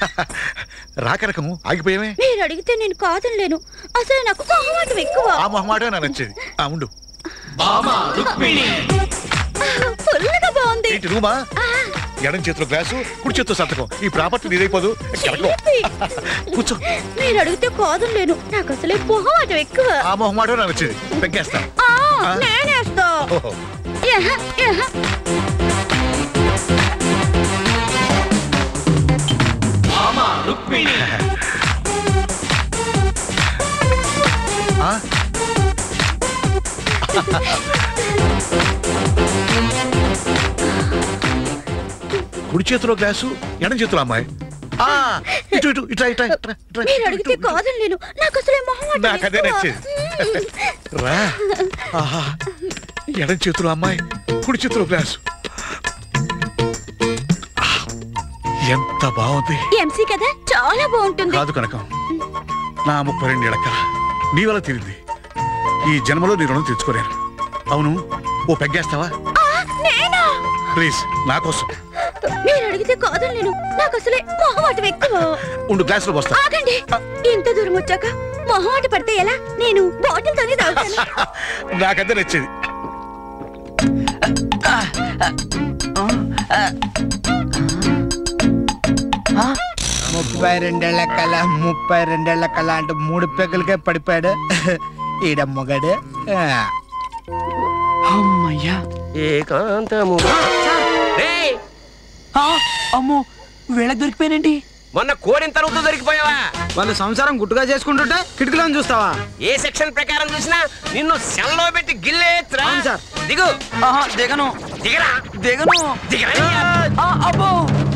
రాకరకము ఆగిపోయామే మీరు అడిగితే నేను కాదనలేను అసలు నాకు మొహమాటం ఎక్కువ ఆ మొహమాట నాకు నచ్చేది ఆ ఉండు ఫుల్గా బాగుంది ఏంటి రూమా ఆ, ఎడం చేతిలో గ్లాసు కుడి చేతిలో సంతకం ఈ ప్రాపర్టీ నీదైపోదు కెలకో. కూర్చో మీరు అడిగితే కాదనలేను నాకు అసలే మొహమాటం ఎక్కువ ఆ మొహమాట నాకు నచ్చేది పెంకేస్తా ఆ, నేనేస్తా ఓహో యహ, యహ. ఆ? కుడి చేతిలో గ్లాసు ఎడం చేతిలో అమ్మాయి ఆ, ఇటు ఇటు ఇట్రా ఇట్రా ఇట్రా ఇట్రా, మీరు ఇటు, అడిగితే ఇటు. కాదనలేను నాకు అసలే మొహమాటం నాకు అదే ఎక్కువ. నచ్చేది రా ఆహా ఎడం చేతిలో అమ్మాయి కుడి చేతిలో గ్లాసు ఆ, ఎంత బాగుంది ఎంసీ కదా చాలా బాగుంటుంది కాదు కనకం నా ముప్పై రెండు ఏళ్ళ కల నీ వల్ల తీరింది ఈ జన్మలో నీ రుణం తెచ్చుకోలేను అవును ఓ పెగ్గేస్తావా ఆ, నేనా ప్లీజ్ నా కోసం మీరు అడిగితే కాదనలేను నాకు అసలే మొహమాటం ఎక్కువ ఉండు గ్లాసులో పోస్తా ఆగండి ఇంత దూరం వచ్చాక మొహమాట పడితే ఎలా నేను బాటిల్ తోనే తాగుతాను నాకంతే నచ్చేది ముప్పై రెండేళ్ల కళ ముప్పై రెండేళ్ల కళ అంటూ మూడు పెగ్గులకే పడిపోయాడు ఈడ మొగడు ఆ. అమ్మయ్యా ఏకాంతము రేయ్, ఆ, అమ్మో వీళ్ళకి దొరికిపోయానండి మొన్న కోడిన తరుగుతూ దొరికిపోయావా వాళ్ళ సంసారం గుట్టుగా చేసుకుంటుంటే కిటికీలో చూస్తావా ఏ సెక్షన్ ప్రకారం చూసినా నిన్ను సెల్లో పెట్టి గిల్లేత్రా అవును సార్. దిగు ఆహా దిగను దిగరా దిగను దిగరా ఆ, అబ్బో